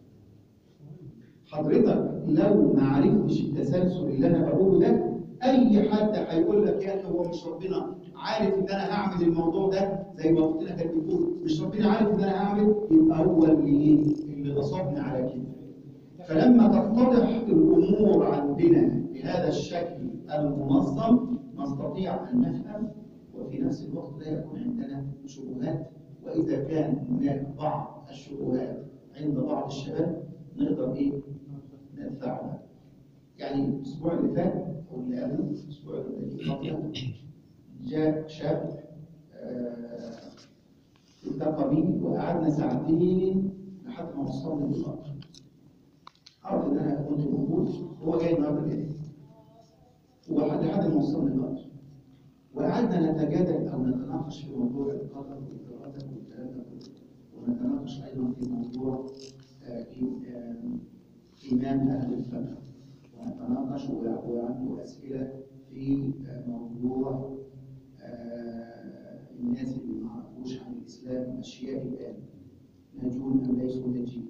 حضرتك لو ما عرفتش التسلسل اللي أنا بقوله ده أي حد هيقول لك يا أخي هو مش ربنا عارف إن أنا هعمل الموضوع ده زي ما أختنا كانت بتقول مش ربنا عارف إن أنا هعمل يبقى هو اللي إيه؟ اللي غصبني على كده. فلما تتضح الأمور عندنا بهذا الشكل المنظم نستطيع أن نفهم وفي نفس الوقت لا يكون عندنا شبهات وإذا كان هناك بعض الشبهات عند بعض الشباب نقدر إيه؟ ندفعها. يعني الأسبوع اللي فات أو اللي قبله الأسبوع اللي قبله جاء شاب آه، التقى بي وقعدنا ساعتين لحد ما وصلنا للقطر. عرف ان انا كنت موجود هو جاي النهارده بالليل وحد لحد ما وصلنا القطر وقعدنا نتجادل او نتناقش في موضوع القدر والاراده والكلام ده كله ونتناقش ايضا في موضوع آه، إي- آه، ايمان اهل الفقه ونتناقش وعنده وعنده اسئله في آه، موضوع آه، الناس اللي ما عرفوش عن الاسلام اشياء الان ناجون ام ليسوا ناجين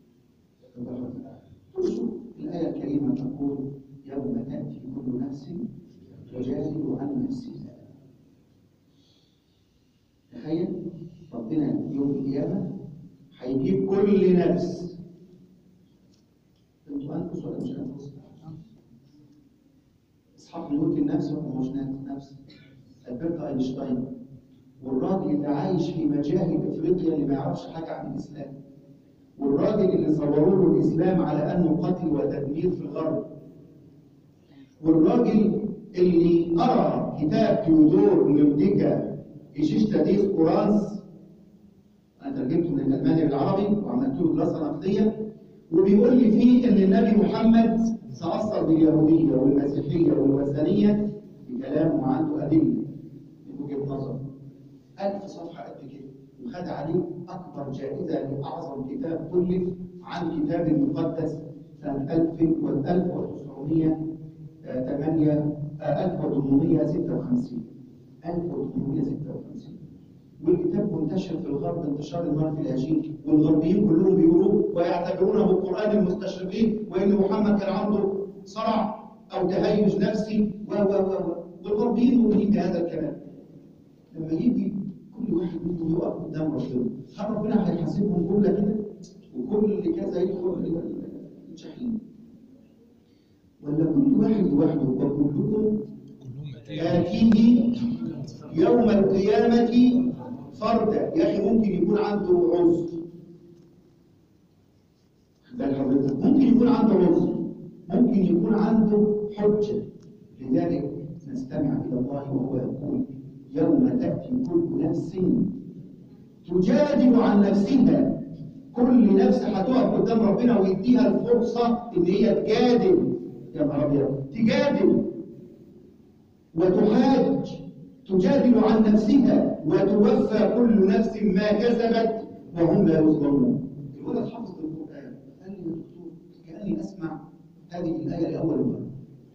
شوف الآية الكريمة تقول يوم تأتي كل نفس تجادل عن نفسها تخيل ربنا يوم القيامة هيجيب كل نفس انتوا أنفس ولا مش أنفس؟ إسحاق نيوتن نفس ولا مش نفس؟ ألبرت أينشتاين والراجل اللي عايش في مجاهل إفريقيا اللي ما يعرفش حاجة عن الإسلام والراجل اللي صوروا له الاسلام على انه قتل وتدمير في الغرب والراجل اللي قرا كتاب تيودور لوديكا ايشيشتا ديس كورانس انا ترجمته من الالماني بالعربي وعملت له دراسه نقديه وبيقول لي فيه ان النبي محمد تاثر باليهوديه والمسيحيه والوثنيه بكلام وعنده ادله من وجهه نظره ألف صفحة قد كده وخد عليه أكبر جائزة لأعظم كتاب كلف عن كتاب المقدس سنة 1000 و 1908 آه، 1856 1856 والكتاب منتشر في الغرب انتشار النار في الهجين والغربيين كلهم بيقولوا ويعتبرونه قرآن المستشرقين وإن محمد كان عنده صرع أو تهيج نفسي و و و و والغربيين مؤمنين بهذا الكلام لما يجي كل واحد منهم يقف قدام ربنا هل ربنا هيحاسبهم جمله كده وكل كذا يدخل الى الجحيم ولا كل واحد لوحده وكلكم كلهم اتيه آتيه يوم القيامة فردا يا أخي ممكن يكون عنده عذر بل حضرتك ممكن يكون عنده عذر ممكن يكون عنده حجة لذلك نستمع إلى الله وهو يقول يوم تأتي كل نفس تجادل عن نفسها كل نفس هتقف قدام ربنا ويديها الفرصة إن هي تجادل يا نهار أبيض تجادل وتحاج تجادل عن نفسها وتوفى كل نفس ما كسبت وهم لا يظلمون الولد حفظ القرآن قال لي يا دكتور كأني أسمع هذه الآية لأول مرة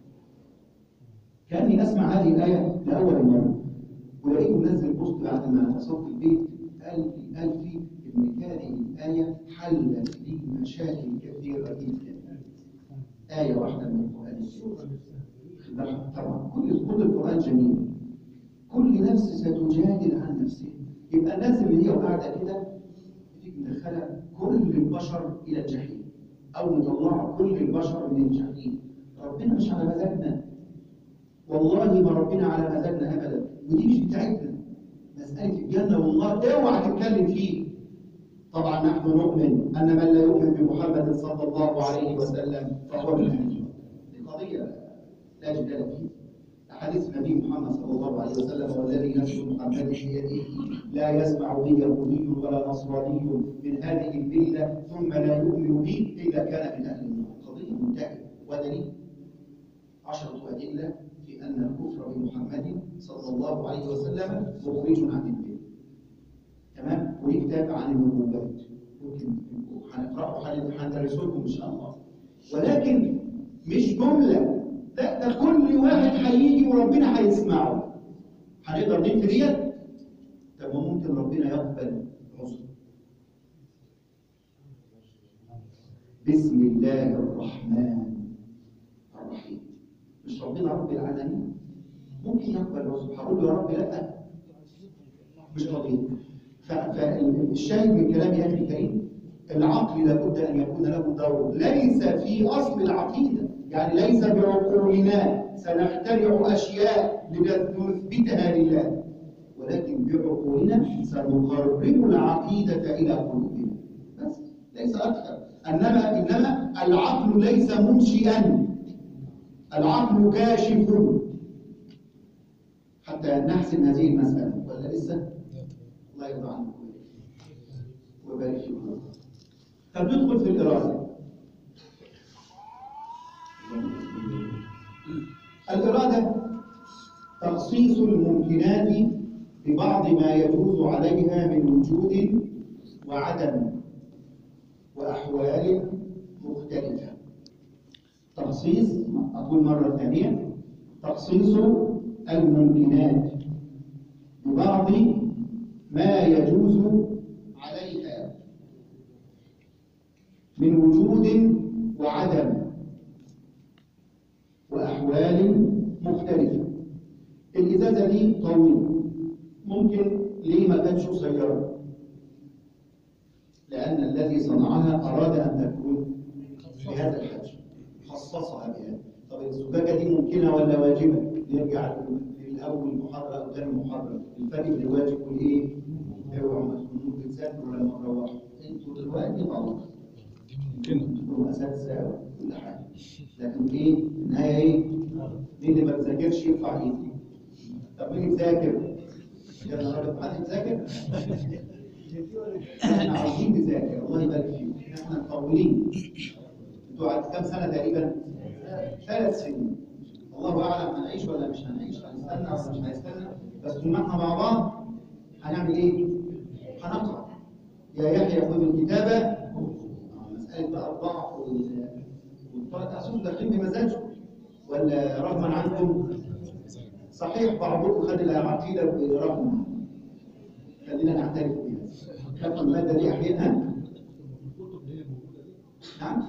كأني أسمع هذه الآية لأول مرة ولقيته منزل بوست بعد ما وصلت البيت قال لي قال فيه إن هذه الآية حلت لي مشاكل كثيرة جدا آية واحدة من القرآن الكريم طبعا كل كل القرآن جميل كل نفس ستجادل عن نفسها يبقى الناس اللي هي قاعدة كده تيجي مدخلة كل البشر إلى الجحيم أو مطلعة كل البشر من الجحيم ربنا مش على مزاجنا والله ما ربنا على مزاجنا أبدا ودي مش بتاعتنا مسألة الجنة والنار اوعى تتكلم فيه طبعا نحن نؤمن أن من لا يؤمن بمحمد صلى الله عليه وسلم فهو من أهل النار دي قضية لا جدال فيه حديث النبي محمد صلى الله عليه وسلم والذي نفس محمد بيده لا يسمع بي يهودي ولا نصراني من هذه المله ثم لا يؤمن بي الا كان من اهل النار قضيه منتهيه ودليل عشره ادله بأن الكفر بمحمد صلى الله عليه وسلم مخرج عن المله تمام وليه كتاب عن النبوات ممكن هنقراه هندرسه لكم ان شاء الله ولكن مش جمله لا ده كل واحد هيجي وربنا هيسمعه هنقدر ننفي ديت طب ما ممكن ربنا يقبل عذر بسم الله الرحمن الرحيم مش ربنا رب العالمين ممكن يقبل عذر هقول له يا رب لا مش قضيه فالشاهد من كلام يا اخي الكريم العقل لابد ان يكون له دور ليس في اصل العقيده يعني ليس بعقولنا سنخترع اشياء لنثبتها لله ولكن بعقولنا سنقرب العقيده الى قلوبنا بس ليس اكثر انما انما العقل ليس منشئا العقل كاشف حتى نحسم هذه المساله ولا لسه؟ الله يرضى عنكم ويبارك فيكم طب ندخل في الإرادة الإرادة تخصيص الممكنات ببعض ما يجوز عليها من وجود وعدم وأحوال مختلفة تخصيص أقول مرة ثانية تخصيص الممكنات ببعض ما يجوز عليها من وجود وعدم وأحوال مختلفة الإزازة دي طويلة ممكن ليه ما كانش قصيرة لأن الذي صنعها أراد أن تكون بهذا الحجم خصصها بهذا طب الزجاجة دي ممكنة ولا واجبة؟ نرجع لأول محاضرة أو ثاني محاضرة الفرق بين الواجب والإيه؟ اوعوا ما تكونوا بتذاكروا لما تروحوا انتوا دلوقتي غلط ممكن تكونوا اساتذه وكل حاجه لكن ايه النهايه ايه؟ مين اللي ما بيذاكرش يرفع ايده طب مين يذاكر؟ يا نهار حد يذاكر؟ احنا عاوزين نذاكر الله يبارك فيكم احنا مطولين انتوا قعدت كام سنه تقريبا؟ ثلاث سنين الله اعلم هنعيش ولا مش هنعيش هنستنى ولا مش هنستنى بس طول ما احنا مع بعض هنعمل ايه؟ هنقرا يا يحيى خذ الكتابه آه، مساله بقى الضعف وال والطاقه تحسون داخلين بمزاجه ولا رغما عنكم صحيح بعضكم خد العقيده برغم خلينا نعترف بها خدتوا الماده دي احيانا نعم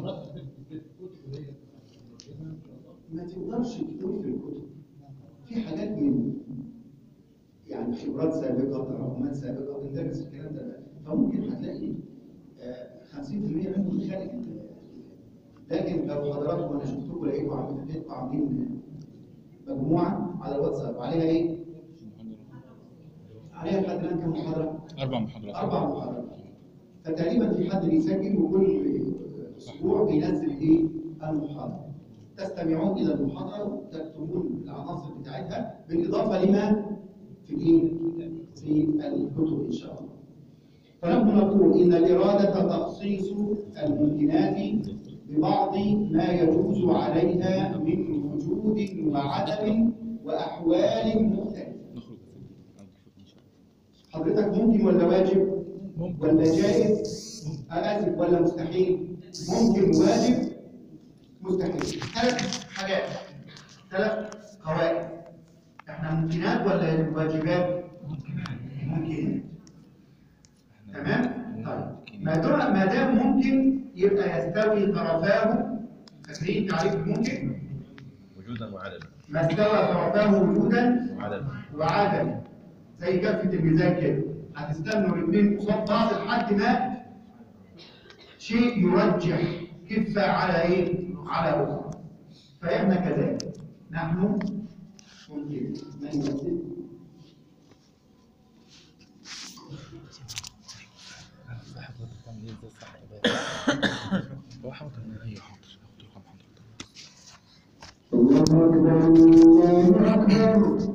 ما تقدرش تقول في الكتب في حاجات من يعني خبرات سابقه تراكمات سابقه بندرس الكلام ده بقى. فممكن هتلاقي آه، 50% منهم من خارج ال- لكن لو حضراتكم انا شفتكم لقيتوا عاملين لقيتكم عاملين مجموعه على الواتساب عليها ايه؟ عليها لحد الان كم محاضره؟ أربع محاضرات اربع محاضرات فتقريبا في حد بيسجل وكل اسبوع بينزل ايه؟ المحاضره تستمعون الى المحاضره وتكتبون العناصر بتاعتها بالاضافه لما في الايه؟ في الكتب ان شاء الله. فنحن نقول ان الاراده تخصيص الممكنات ببعض ما يجوز عليها من وجود وعدم واحوال مختلفه. نخرج إن شاء الله حضرتك ممكن ولا واجب؟ ممكن ولا جائز؟ آسف ولا مستحيل؟ ممكن واجب مستحيل. ثلاث حاجات ثلاث قواعد. احنا ممكنات ولا واجبات؟ ممكنات. تمام؟ طيب ما دام ما دام ممكن يبقى يستوي طرفاه فاكرين تعريف الممكن؟ وجودا وعددا ما استوى طرفاه وجودا وعددا وعدم زي كفة الميزان كده هتستنوا الاثنين قصاد بعض لحد ما شيء يرجح كفة على ايه؟ على أخرى فإحنا كذلك نحن ممكن من يمثل الله أكبر الله أكبر